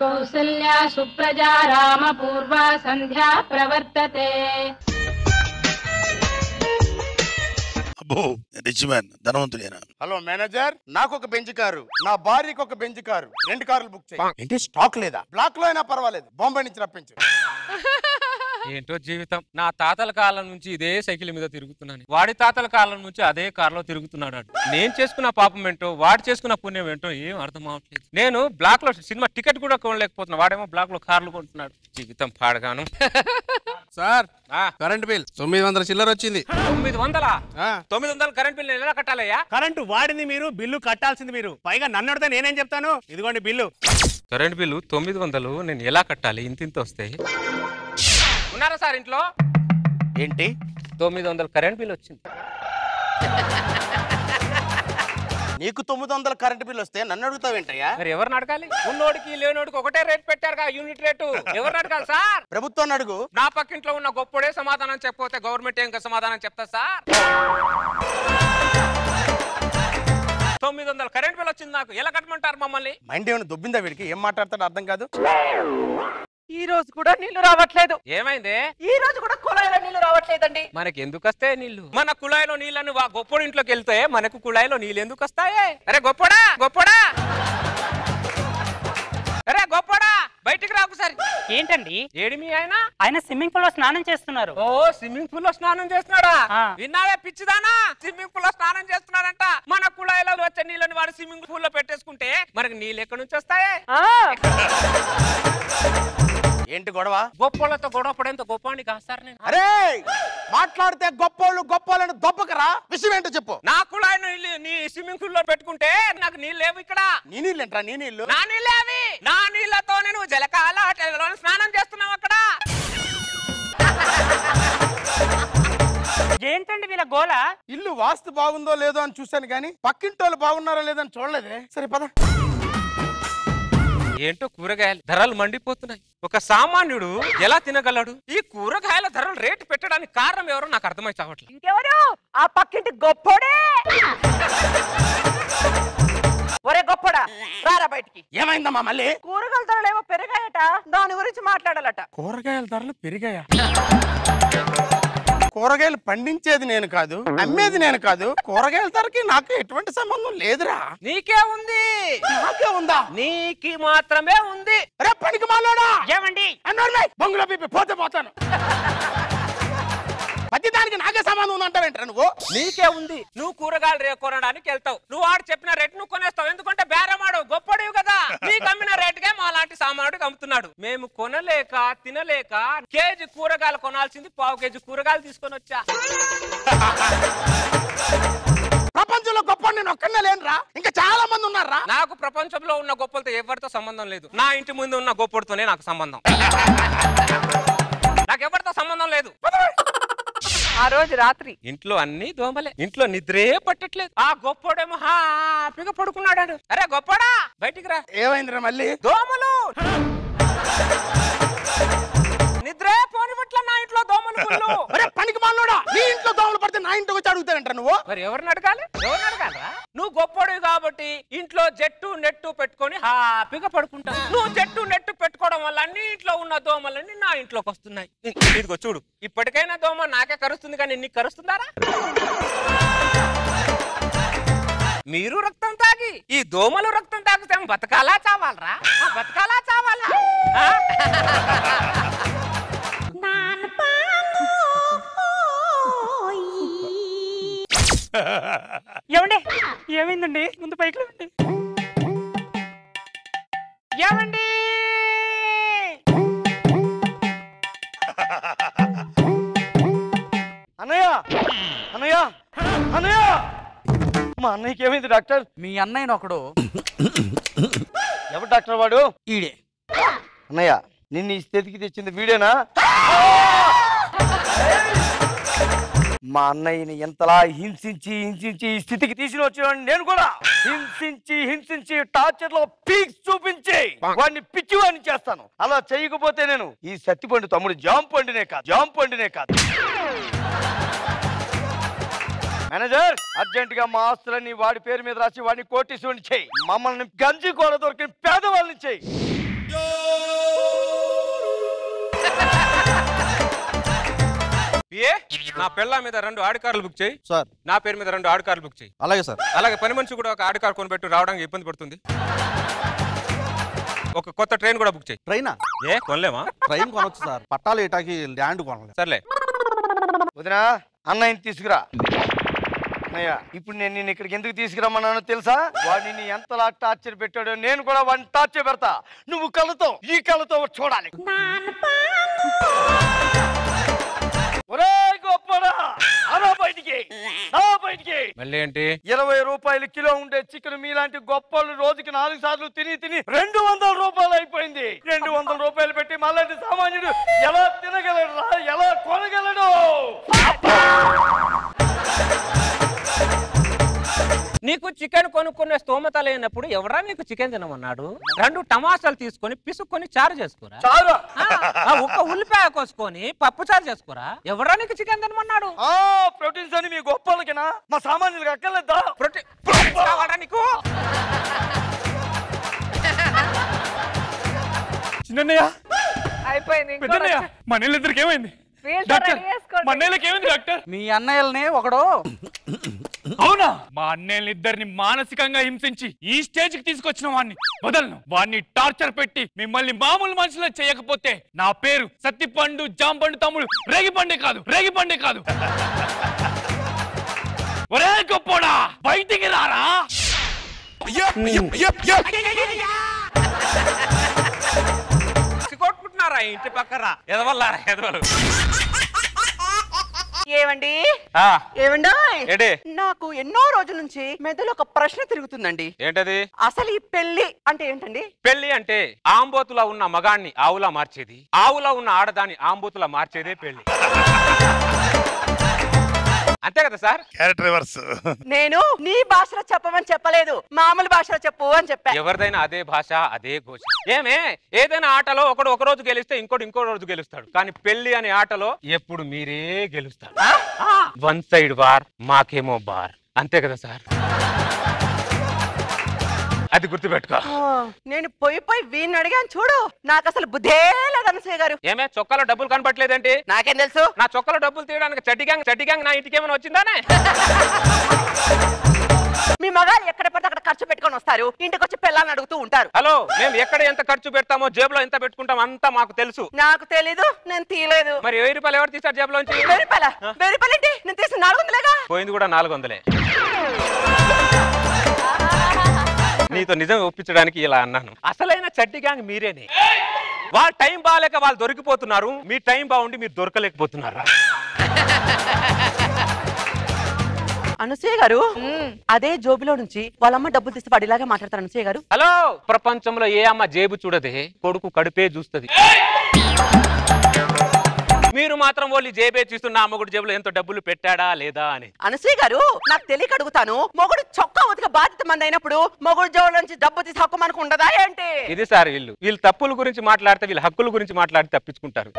కౌసల్యా సుప్రజా రామ పూర్వ సంధ్యా ప్రవర్తతే అబ్బో రిచ్ మ్యాన్ ధనవంతుడేనా హలో మేనేజర్ నాకు ఒక బెంచ్ కారు నా భార్యకి ఒక బెంచ్ కారు రెండు కార్లు బుక్ చేయి ఏంటి స్టాక్ లేదా బ్లాక్ లో అయినా పర్వాలేదు బాంబే నుంచి రప్పించు ఏంటో జీవితం నా తాతల కాలం నుంచి ఇదే సైకిల్ మీద తిరుగుతున్నాను వాడి తాతల కాలం నుంచి అదే కారులో తిరుగుతున్నాడు వాడు. నేను చేసుకున్న పాపం ఏంటో వాడు చేసుకున్న పుణ్యం ఏంటో ఏం అర్థం అవట్లేదు నేను బ్లాక్ లో సినిమా టికెట్ కూడా కొనలేకపోతున్నా వాడేమో బ్లాక్ లో కార్లు కొంటున్నాడు జీవితం పాడగాను సార్ ఆ, కరెంట్ బిల్ తొమ్మిది వందల చిల్లర వచ్చింది తొమ్మిది వందలా ఆ. తొమ్మిది వందలు కరెంట్ బిల్ ఎలా కట్టాలయ్యా కరెంటు వాడింది మీరు బిల్లు కట్టాల్సింది మీరు పైగా నన్ను అడితే నేనేం చెప్తాను ఇదిగోండి బిల్లు కరెంట్ బిల్లు తొమ్మిది వందలు నేను ఎలా కట్టాలి ఇంత ఇంత వస్తాయి ఉన్నారా సార్ ఇంట్లో ఏంటి తొమ్మిది వందలు కరెంట్ బిల్ వచ్చింది నీకు తొమ్మిది వందల కరెంట్ బిల్ వస్తే నన్ను అడుగుతావేంటయ్యా మరి ఎవరిని అడగాలి ఉన్నోడికి లేనోడికి ఒకటే రేట్ పెట్టారు యూనిట్ రేటు ఎవరిని అడగాలి సార్ ప్రభుత్వాన్ని అడుగు నా పక్కింట్లో ఉన్న గొప్పడే సమాధానం చెప్పకపోతే గవర్నమెంట్ ఏం సమాధానం చెప్తా సార్ తొమ్మిది వందల కరెంట్ బిల్ వచ్చింది నాకు ఎలా కట్టమంటారు మమ్మల్ని మైండ్ ఏమైనా దుబ్బిందా వీడికి ఏం మాట్లాడతాడో అర్థం కాదు ఈ రోజు కూడా నీళ్లు రావట్లేదు ఏమైంది ఈ రోజు కూడా కుళాయిలో నీళ్లు రావట్లేదండి మనకి ఎందుకు వస్తాయి నీళ్లు మన కుళాయిలో నీళ్ళని వా గొప్పడి ఇంట్లోకి వెళ్తే మనకు కుళాయిలో నీళ్ళు ఎందుకు వస్తాయి అరే గొప్పడా గొప్పడా అరే గొప్పడా బయటికి రా ఒకసారి ఏంటండి ఏడి మీ ఆయన ఆయన స్విమ్మింగ్ పూల్ లో స్నానం చేస్తున్నారు ఓ స్విమ్మింగ్ పూల్ లో స్నానం చేస్తున్నాడా ఆ. విన్నావే పిచ్చిదానా స్విమ్మింగ్ పూల్ లో స్నానం చేస్తున్నాడంట మన కుళాయిలో వచ్చే నీళ్ళని వాడు స్విమ్మింగ్ పూల్ లో పెట్టేసుకుంటే మనకి నీళ్ళు ఎక్కడి నుంచి వస్తాయి ఆ, ఏంటి గొడవ గొప్పలతో గొడవ పడేంత గొప్ప అని కాదు సార్ నేను అరే మాట్లాడితే గొప్పోళ్ళు గొప్పోళ్ళని దొబ్బకరా విషయం ఏంటో చెప్పు నా కుళాయి నీళ్ళు నీ స్విమ్మింగ్ పూల్ లో పెట్టుకుంటే నాకు నీళ్ళు లేవు ఇక్కడ నీ నీళ్ళు ఏంట్రా నీ నీళ్ళు నా నీళ్ళే అవి నా నీళ్ళతో నేను జలకాల హోటల్లో స్నానం చేస్తున్నావు అక్కడ ఏంటండి వీళ్ళ గోల ఇల్లు వాస్తు బాగుందో లేదో అని చూశాను కానీ పక్కింటోళ్ళు బాగున్నారో లేదో అని చూడలేదే సరే పద ఏంటో కూరగాయలు ధరలు మండిపోతున్నాయి ఒక సామాన్యుడు ఎలా తినగలడు ఈ కూరగాయల ధరలు రేటు పెట్టడానికి కారణం ఎవరో నాకు అర్థమై చావట్లేదు ఇంకెవరు ఆ పక్కింటి గొప్పోడే ఒరే గొప్పడా రారా బయటికి ఏమైందమ్మా మళ్ళీ కూరగాయల ధరలు ఏమో పెరిగాయట దాని గురించి మాట్లాడాలట కూరగాయల ధరలు పెరిగాయా కూరగాయలు పండించేది నేను కాదు అమ్మేది నేను కాదు కూరగాయల ధరకి నాకు ఎటువంటి సంబంధం లేదురా నీకే ఉంది నాకే ఉందా నీకి మాత్రమే ఉంది రే పనికి మాలోడా ఏమండి అన్నోర్లే బంగులో పీపి పోతే పోతాను ప్రతి దానికి నాకే సంబంధం ఉందంటావేంట్రా నువ్వు నీకే ఉంది నువ్వు కూరగాయలు రే కొనడానికి వెళ్తావు నువ్వు ఆడు చెప్పిన రేట్ నువ్వు కొనేస్తావు ఎందుకంటే బేరమాడు గొప్పడివి కదా నీకు అమ్మిన రేటుకే మా లాంటి సామానుడికి అమ్ముతున్నాడు మేము కొనలేక తినలేక కేజీ కూరగాయలు కొనాల్సింది పావు కేజీ కూరగాయలు తీసుకొని వచ్చా ప్రపంచంలో గొప్ప నేను ఒక్కనే లేనురా ఇంకా చాలా మంది ఉన్నారా నాకు ప్రపంచంలో ఉన్న గొప్పలతో ఎవరితో సంబంధం లేదు నా ఇంటి ముందు ఉన్న గొప్పడితోనే నాకు సంబంధం నాకు ఎవరితో సంబంధం లేదు ఆ రోజు రాత్రి ఇంట్లో అన్ని దోమలే ఇంట్లో నిద్రే పట్టట్లేదు ఆ గొప్పోడేమో హ్యాపీగా పడుకున్నాడు అరే గొప్పడా బయటికి రా ఏమైందిరా మళ్ళీ దోమలు నిద్రే పోనివట్ల నా ఇంట్లో దోమలు ఫుల్లు. అరే పనికి మాలోడా నీ ఇంట్లో దోమలు పడితే నా ఇంటికి వచ్చి అడుగుతానంట నువ్వు మరి ఎవరిని అడగాలి ఎవరిని అడగాలరా నువ్వు గొప్పడివి కాబట్టి ఇంట్లో జట్టు నెట్టు పెట్టుకొని హ్యాపీగా పడుకుంటావు నువ్వు జట్టు నెట్టు పెట్టుకోవడం వల్ల అన్ని ఇంట్లో ఉన్న దోమలన్నీ నా ఇంట్లోకి వస్తున్నాయి ఇదిగో చూడు ఇప్పటికైనా దోమ నాకే కరుస్తుంది కానీ నీకు కరుస్తుందారా మీరు రక్తం తాగి ఈ దోమలు రక్తం తాగితే బతకాలా చావాలరా ఆ, బతకాలా చావాలా ఆ? ఏమండి ఏమైందండి ముందు పైకి లేవండి ఏమండి అన్నయ్య అన్నయ్య అన్నయ్య మా అన్నయ్యకి ఏమైంది డాక్టర్ మీ అన్నయ్యను ఒకడు ఎవరు డాక్టర్ వాడు ఈడే అన్నయ్య నిన్ను ఈ స్థితికి తెచ్చింది వీడేనా మా అన్నయ్యని ఎంతలా హింసించి హింసించి ఈ స్థితికి తీసుకుని వచ్చేవాడిని నేను కూడా హింసించి హింసించి టార్చర్ లో పీక్స్ చూపించి వాడిని పిచ్చివాడిని చేస్తాను అలా చేయకపోతే నేను ఈ సత్తిపండు తమ్ముడు జాం పండునే కాదు జాం పండునే కాదు మేనేజర్ అర్జెంట్ గా మా ఆస్తులన్నీ వాడి పేరు మీద రాసి వాడిని కోటీశ్వరుని చేయి మమ్మల్ని గంజి కూడా దొరికిన పేదవాళ్ళని చేయి ఏ నా పెళ్ళ మీద రెండు ఆడి కార్లు బుక్ చేయి సార్ నా పేరు మీద రెండు ఆడి కార్లు బుక్ చేయి అలాగే సార్ అలాగే పని మనిషి కూడా ఒక ఆడి కార్ కొనిపెట్టు రావడానికి ఇబ్బంది పడుతుంది ఒక కొత్త ట్రైన్ కూడా బుక్ చేయి ట్రైనా ఏ కొనలేమా ట్రైన్ కొనొచ్చు సార్ పట్టాలు ఏటాకి ల్యాండ్ కొనలేదు సర్లే వదినా అన్నయ్యని తీసుకురా అన్నయ్య ఇప్పుడు నేను నిన్ను ఇక్కడికి ఎందుకు తీసుకురమ్మన్నానో తెలుసా వాడు నిన్ను ఎంతలా టార్చర్ పెట్టాడో నేను కూడా వాడిని టార్చర్ పెడతా నువ్వు కళ్ళతో ఈ కళ్ళతో చూడాలి ఒరేయ్ గొప్పడా అలా బయటికి రా బయటికి మళ్ళీ ఏంటి ఇరవై రూపాయలు కిలో ఉండే చికెన్ మీలాంటి గొప్పలు రోజుకి నాలుగు సార్లు తిని తిని రెండు వందల రూపాయలు అయిపోయింది రెండు వందల రూపాయలు పెట్టి మళ్ళీ సామాన్యుడు ఎలా తినగలడు రా ఎలా కొనగలడు నీకు చికెన్ కొనుక్కునే స్తోమత లేనప్పుడు ఎవరా నీకు చికెన్ తినమన్నాడు రెండు టమాటాలు తీసుకొని పిసుక్కొని చారు చేసుకోరా చాలు ఆ, ఆ, ఒక్క ఉల్లిపాయ కోసుకొని పప్పు చారు చేసుకోరా ఎవరా నీకు చికెన్ తినమన్నాడు ఆ ప్రోటీన్స్ అని మీ గొప్పలకినా మా సామాన్యులకు అక్కర్లేదా ప్రోటీన్ ప్రోటీన్ కావాలా నీకు చిన్నయ్య అయిపోయింది ఇంకో పెద్దన్నయ్య రచ్చ. మా నీళ్ళిద్దరికి ఏమైంది వీళ్ళతో డాక్టర్ రెడీ చేసుకోండి. మా అన్నయ్యలకి ఏమైంది డాక్టర్ మీ అన్నయ్యల్ని ఒకడు అవునా మా అన్నయ్యలిద్దరిని మానసికంగా హింసించి ఈ స్టేజ్ కి తీసుకొచ్చిన వాడిని వదలను వాడిని టార్చర్ పెట్టి మిమ్మల్ని మామూలు మనుషులు చేయకపోతే నా పేరు సత్తిపండు జాంపండు తమ్ముడు రేగిపండే కాదు రేగిపండే కాదు ఒరే గొప్పోడా బయటికి రారా కొట్టుకుంటున్నారా ఇంటి పక్కరా ఎదవల్లారా ఎదవలు ఏమండి ఆ, ఏమండో ఏంటి నాకు ఎన్నో రోజుల నుంచి మెదలో ఒక ప్రశ్న తిరుగుతుందండి ఏంటది అసలు ఈ పెళ్లి అంటే ఏంటండి పెళ్లి అంటే ఆంబోతులా ఉన్న మగాన్ని ఆవులా మార్చేది ఆవులా ఉన్న ఆడదాన్ని ఆంబోతులా మార్చేదే పెళ్లి అంతే కదా సార్ క్యారెక్టర్ రివర్స్ నేను నీ భాషలో చెప్పమని చెప్పలేదు మామూలు భాషలో చెప్పు అని చెప్పా ఎవరిదైనా అదే భాష అదే ఘోష ఏమే ఏదైనా ఆటలో ఒకడు ఒక రోజు గెలిస్తే ఇంకోటి ఇంకో రోజు గెలుస్తాడు కానీ పెళ్లి అనే ఆటలో ఎప్పుడు మీరే గెలుస్తారు వన్ సైడ్ బార్ మాకేమో బార్ అంతే కదా సార్ అది గుర్తుపెట్టుకో ఆ, నేను పోయి పోయి వీడిని అడిగాను చూడు నాకు అసలు బుద్ధే లేదు అనసూయ గారు ఏమే చొక్కాలో డబ్బులు కనపట్లేదేంటి నాకేం తెలుసు నా చొక్కలో డబ్బులు తీయడానికి చడ్డి గ్యాంగ్ చడ్డి గ్యాంగ్ నా ఇంటికి ఏమైనా వచ్చిందానే మీ మగాళ్ళు ఎక్కడ పడితే అక్కడ ఖర్చు పెట్టుకొని వస్తారు ఇంటికి వచ్చి పిల్లల్ని అడుగుతూ ఉంటారు హలో మేము ఎక్కడ ఎంత ఖర్చు పెడతామో జేబులో ఎంత పెట్టుకుంటాం అంతా మాకు తెలుసు నాకు తెలీదు నేను తీయలేదు మరి వెయ్యి రూపాయలు ఎవరు తీస్తారు జేబులోంచి వెయ్యి రూపాయల వెయ్యి రూపాయలు ఏంటి నేను తీసిన నాలుగు వందలేగా పోయింది కూడా నాలుగు వందలే నీతో నిజం ఒప్పించడానికి ఇలా అన్నాను అసలైన చడ్డి గ్యాంగ్ మీరేనే వాళ్ళ టైం బాగాలేక వాళ్ళు దొరికిపోతున్నారు మీ టైం బాగుండి మీరు దొరకలేకపోతున్నారు అనసూయ గారు అదే జోబులో నుంచి వాళ్ళమ్మ డబ్బులు తీస్తే వాడు ఇలాగే మాట్లాడతారు అనసూయ గారు హలో ప్రపంచంలో ఏ అమ్మ జేబు చూడదే కొడుకు కడుపే చూస్తుంది మీరు మాత్రం వాళ్ళు జేబే చూస్తున్న అమ్మగుడు జేబులో ఎంతో డబ్బులు పెట్టాడా లేదా అని అనసూయ గారు నాకు తెలియక అడుగుతాను మొగుడు చొక్కా ఉతిక బాధ్యత మంది అయినప్పుడు మొగుడు జోబులో నుంచి డబ్బు తీసి హక్కు మనకు ఉండదా ఏంటి ఇది సార్ వీళ్ళు వీళ్ళు తప్పుల గురించి మాట్లాడితే వీళ్ళ హక్కుల గురించి మాట్లాడి తప్పించుకుంటారు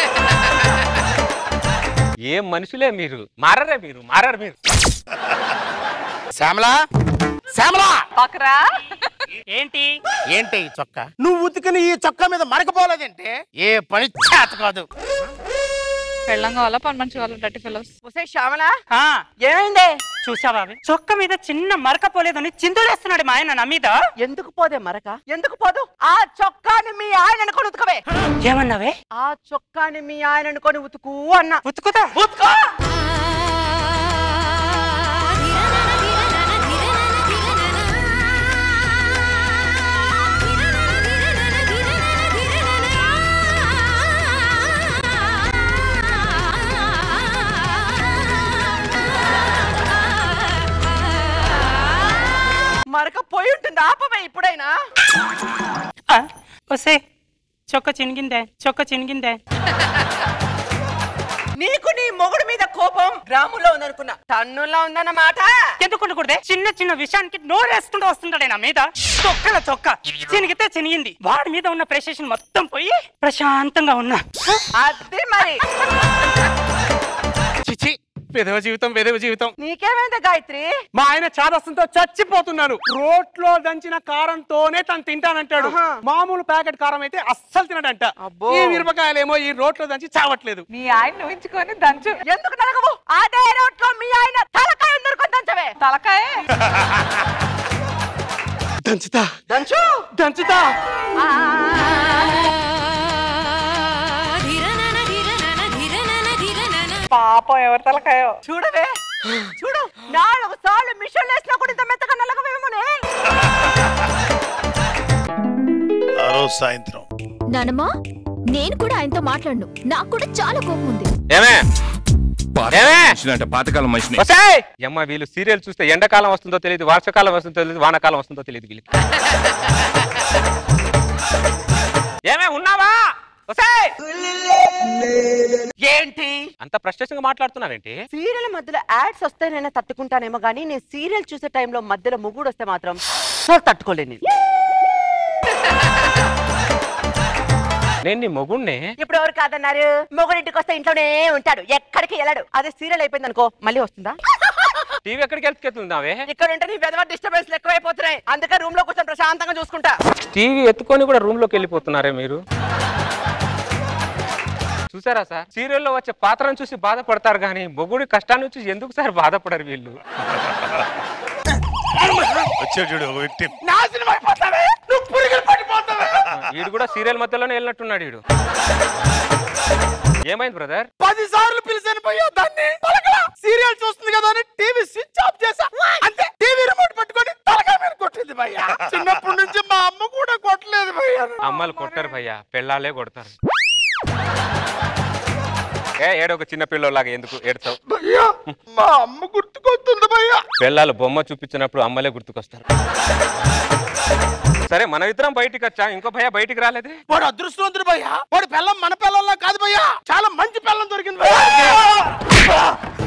ఏం మనుషులే మీరు మారరే మీరు మారరు మీరు శ్యామలా శ్యామలా పక్కరా ఏంటి ఏంటి ఈ చొక్కా నువ్వు ఉతికిన ఈ చొక్కా మీద మరకపోలేదంటే ఏ పని చేత కాదు పెళ్ళం కావాలా పని మంచి కావాలా డర్టీ ఫెలోస్ ఉసే శ్యామల ఆ, ఏమైంది చూసావా అవి? చొక్క మీద చిన్న మరక పోలేదని చిందులేస్తున్నాడు మా ఆయన నా మీద ఎందుకు పోదే మరక ఎందుకు పోదు ఆ చొక్కాని మీ ఆయన అనుకొని ఉతుకవే ఏమన్నావే ఆ చొక్కాని మీ ఆయన అనుకొని ఉతుకు అన్న ఉతుకుతా ఉతుకో మరక పోయి ఉంటుంది ఆపవే ఇప్పుడైనా ఆ, ఒసే చొక్క చినిగిందే చొక్క చినిగిందే నీకు నీ మొగుడు మీద కోపం గ్రాములో ఉందనుకున్నా టన్నుల్లో ఉందన్నమాట ఎందుకు ఉండకూడదే చిన్న చిన్న విషయానికి నోరేసుకుంటూ వస్తుంటాడే నా మీద చొక్కల చొక్క చినిగితే చినిగింది వాడి మీద ఉన్న ప్రెషేషన్ మొత్తం పోయి ప్రశాంతంగా ఉన్నా అది మరి చిచి విధవ జీవితం విధవ జీవితం నీకేమైంది గాయత్రి మా ఆయన చాదస్తంతో చచ్చిపోతున్నాను రోట్లో దంచిన కారంతోనే తను తింటానంటాడు మామూలు ప్యాకెట్ కారం అయితే అస్సలు తినడంట ఈ మిరపకాయలేమో ఈ రోట్లో దంచి చావట్లేదు మీ ఆయన ఊహించుకొని దంచు ఎందుకు నరకవు అదే రోట్లో మీ ఆయన తలకాయ నరుకొని దంచవే తలకాయ దంచుతా దంచు దంచుతా పాపం ఎవరి తలకాయో చూడవే చూడు నాలుగు సార్లు మిషన్ వేసినా కూడా ఇంత మెత్తగా నల్లగవేమోనే ఆ రోజు సాయంత్రం నానమ్మా నేను కూడా ఆయనతో మాట్లాడను నాకు కూడా చాలా కోపం ఉంది ఏమే ఏమే? అంటే పాతకాలం మనిషిని వస్తాయ్ అమ్మ వీళ్ళు సీరియల్ చూస్తే ఎండాకాలం వస్తుందో తెలియదు వర్షాకాలం వస్తుందో తెలియదు వానాకాలం వస్తుందో తెలియదు వీళ్ళకి ఏమే ఉన్నావా వస్తాయ్ ఏంటి అంత ప్రశ్నగా మాట్లాడుతున్నావేంటి సీరియల్ మధ్యలో యాడ్స్ వస్తే నేను తట్టుకుంటానేమో కానీ నేను సీరియల్ చూసే టైంలో మధ్యలో ముగ్గుడు వస్తే మాత్రం అస్సలు తట్టుకోలేను నేను. నేను నీ మొగుణ్ణి ఇప్పుడు ఎవరు కాదన్నారు మొగుడింటికి వస్తే ఇంట్లోనే ఉంటాడు ఎక్కడికి వెళ్ళాడు అదే సీరియల్ అయిపోయింది అనుకో మళ్ళీ వస్తుందా టీవీ ఎక్కడికి వెళ్తున్నావే ఇక్కడ ఉంటే నీ పెదవ డిస్టర్బెన్స్ ఎక్కువైపోతున్నాయి అందుకే రూమ్ లో కూర్చొని ప్రశాంతంగా చూసుకుంటా టీవీ ఎత్తుకొని కూడా రూమ్ లోకి వెళ్ళిపోతున్నారే మీరు చూసారా సార్ సీరియల్లో వచ్చే పాత్రను చూసి బాధపడతారు కానీ మొగుడి కష్టాన్ని చూసి ఎందుకు సార్ బాధపడరు వీళ్ళు వచ్చాడు చూడు ఒక వ్యక్తి నాశనం అయిపోతావే నువ్వు పురుగులు పడిపోతావే వీడు కూడా సీరియల్ మధ్యలోనే వెళ్ళినట్టున్నాడు వీడు ఏమైంది బ్రదర్ పది సార్లు పిలిచాను పోయా దాన్ని పలకలా సీరియల్ చూస్తుంది కదా అని టీవీ స్విచ్ ఆఫ్ చేసా అంతే టీవీ రిమోట్ పట్టుకొని తలకాయ మీద కొట్టింది భయ్యా చిన్నప్పటి నుంచి మా అమ్మ కూడా కొట్టలేదు భయ్యా అమ్మలు కొట్టరు భయ్యా పెళ్ళాలే కొడతారు ఏ ఏడో ఒక చిన్న పిల్లలాగా ఎందుకు ఏడుతావు భయ్యా మా అమ్మ గుర్తుకొస్తుంది భయ్యా పిల్లలు బొమ్మ చూపించినప్పుడు అమ్మలే గుర్తుకొస్తారు సరే మన ఇద్దరం బయటికి వచ్చా ఇంకో భయ బయటికి రాలేదే వాడు అదృష్టవంతుడు భయ్యా వాడు పిల్లం మన పిల్లల్లా కాదు భయ్యా చాలా మంచి పిల్లం దొరికింది భయ్యా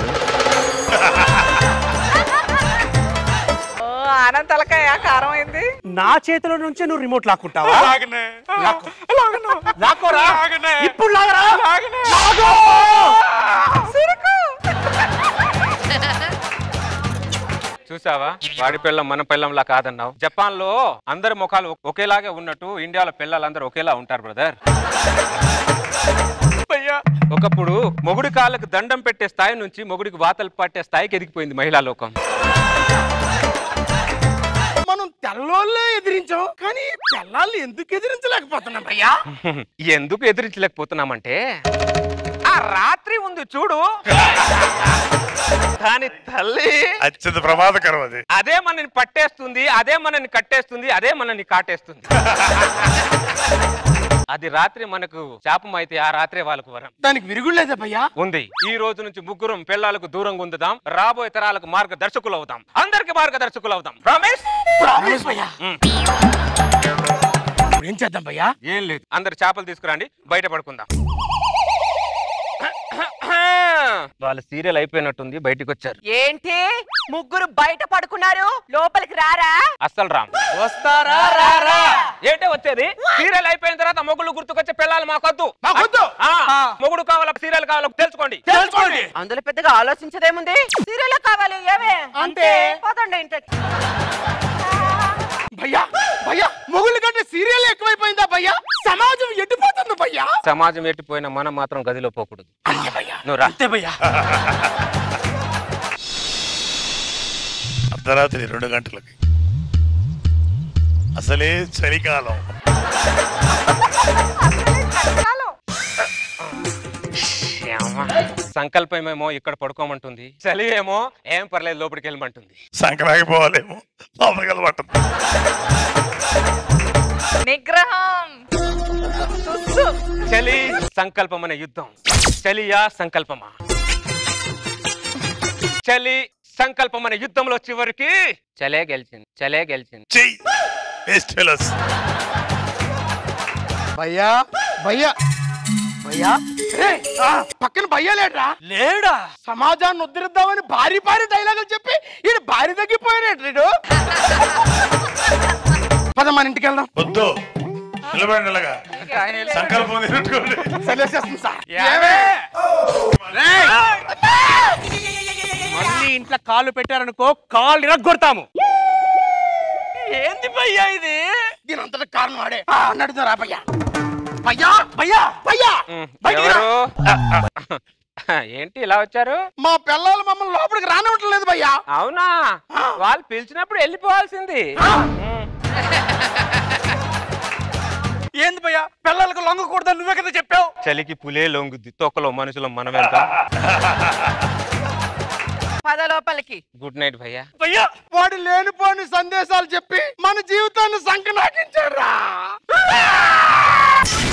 ఓ ఆనంద్ తలకాయ కారం అయింది నా చేతిలో నుంచి నువ్వు రిమోట్ లాక్కుంటావా లాక్కో. లాక్కోరా ఇప్పుడు లాగరా లాగో! చూసావా వాడి పిల్లం మన పిల్లంలా కాదన్నావు జపాన్ లో అందరి ముఖాలు ఒ- ఒకేలాగే ఉన్నట్టు ఇండియాలో పిల్లలందరూ ఒకేలా ఉంటారు బ్రదర్ ఒకప్పుడు మొగుడి కాళ్ళకు దండం పెట్టే స్థాయి నుంచి మొగుడికి వాతలు పట్టే స్థాయికి ఎదిగిపోయింది మహిళా లోకం మనం తెల్లోళ్ళే ఎదిరించాం కానీ పిల్లల్ని ఎందుకు ఎదిరించలేకపోతున్నాం భయ్యా ఎందుకు ఎదిరించలేకపోతున్నామంటే ఆ రాత్రి ఉంది చూడు దాని తల్లి అత్యంత ప్రమాదకరం అది అదే మనని పట్టేస్తుంది అదే మనని కట్టేస్తుంది అదే మనని కాటేస్తుంది అది రాత్రి మనకు శాపం అయితే ఆ రాత్రే వాళ్ళకు వరం దానికి విరుగులేదా భయ్యా ఉంది ఈ రోజు నుంచి ముగ్గురం పిల్లలకు దూరంగా ఉందుదాం రాబోయే తరాలకు మార్గదర్శకులు అవుదాం అందరికి మార్గదర్శకులు అవుదాం ప్రామిస్ ప్రామిస్ భయ్యా ఇప్పుడు ఏం చేద్దాం భయ్యా ఏం లేదు అందరు చేపలు తీసుకురండి బయట పడుకుందాం వాళ్ళ సీరియల్ అయిపోయినట్టుంది బయటికి వచ్చారు ఏంటి ముగ్గురు బయట పడుకున్నారు లోపలికి రారా అస్సలు రామ్ వస్తారా ఏంటే వచ్చేది సీరియల్ అయిపోయిన తర్వాత మొగుడు గుర్తుకొచ్చే పిల్లలు మాకొద్దు మాకొద్దు ఆ, మొగుడు కావాలా సీరియల్ కావాలా తెలుసుకోండి తెలుసుకోండి అందులో పెద్దగా ఆలోచించదేముంది సీరియల్ కావాలి ఏమే అంతే. పదండి ఇంటికి భయ్యా భయ్యా మొగుళ్ళ కంటే సీరియల్ ఎక్కువైపోయిందా భయ్యా సమాజం ఎట్టిపోతుంది భయ్యా సమాజం ఎట్టిపోయినా మనం మాత్రం గదిలో పోకూడదు నువ్వు రా అంతే భయ్యా అర్ధరాత్రి రెండు గంటలకి అసలే చలికాలం సంకల్పమేమో ఇక్కడ పడుకోమంటుంది చలి ఏమో ఏం పర్లేదు లోపలికి వెళ్ళమంటుంది సంక్రాంతిపోవాలేమో లోపలికి వెళ్ళమంటుంది నిగ్రహం తుస్సు. చలి సంకల్పం అనే యుద్ధం చలియా సంకల్పమా చలి సంకల్పం అనే యుద్ధంలో చివరికి చలే గెలిచింది చలే గెలిచింది చెయ్యి వేస్ట్ ఫెలోస్ భయ్యా భయ్యా భయ్యా ఏయ్, ఆ, పక్కన భయ్యా లేడ్రా లేడా సమాజాన్ని ఉద్ధరిద్దామని భారీ భారీ డైలాగులు చెప్పి ఈడు భారీ తగ్గిపోయాడు రీడు పద మన ఇంటికి వెళ్దాం వద్దు నిలబడి నిలగా సంకల్పం తినట్టుకోండి చలేసేస్తుంది సార్ ఏమే? మళ్ళీ ఇంట్లో కాళ్ళు పెట్టారనుకో కాళ్ళు ఇరగొడతాము ఏంది భయ్యా ఇది దీని అంతటి కారణం వాడే ఆ, అన్నట్టు రా భయ్యా భయ్యా భయ్యా భయ్యా బయటికి రా. ఎవరు ఏంటి ఇలా వచ్చారు మా పిల్లలు మమ్మల్ని లోపలికి రానివ్వటం లేదు భయ్యా అవునా వాళ్ళు పిలిచినప్పుడు వెళ్ళిపోవాల్సింది ఏంది భయ్యా పిల్లలకు లొంగకూడదని నువ్వే కదా చెప్పావు చలికి పులే లొంగుద్ది తొక్కలో మనుషులు మనం ఎంత పద లోపలికి గుడ్ నైట్ భయ్యా భయ్యా వాడు లేనిపోని సందేశాలు చెప్పి మన జీవితాన్ని సంకనాకించాడు రా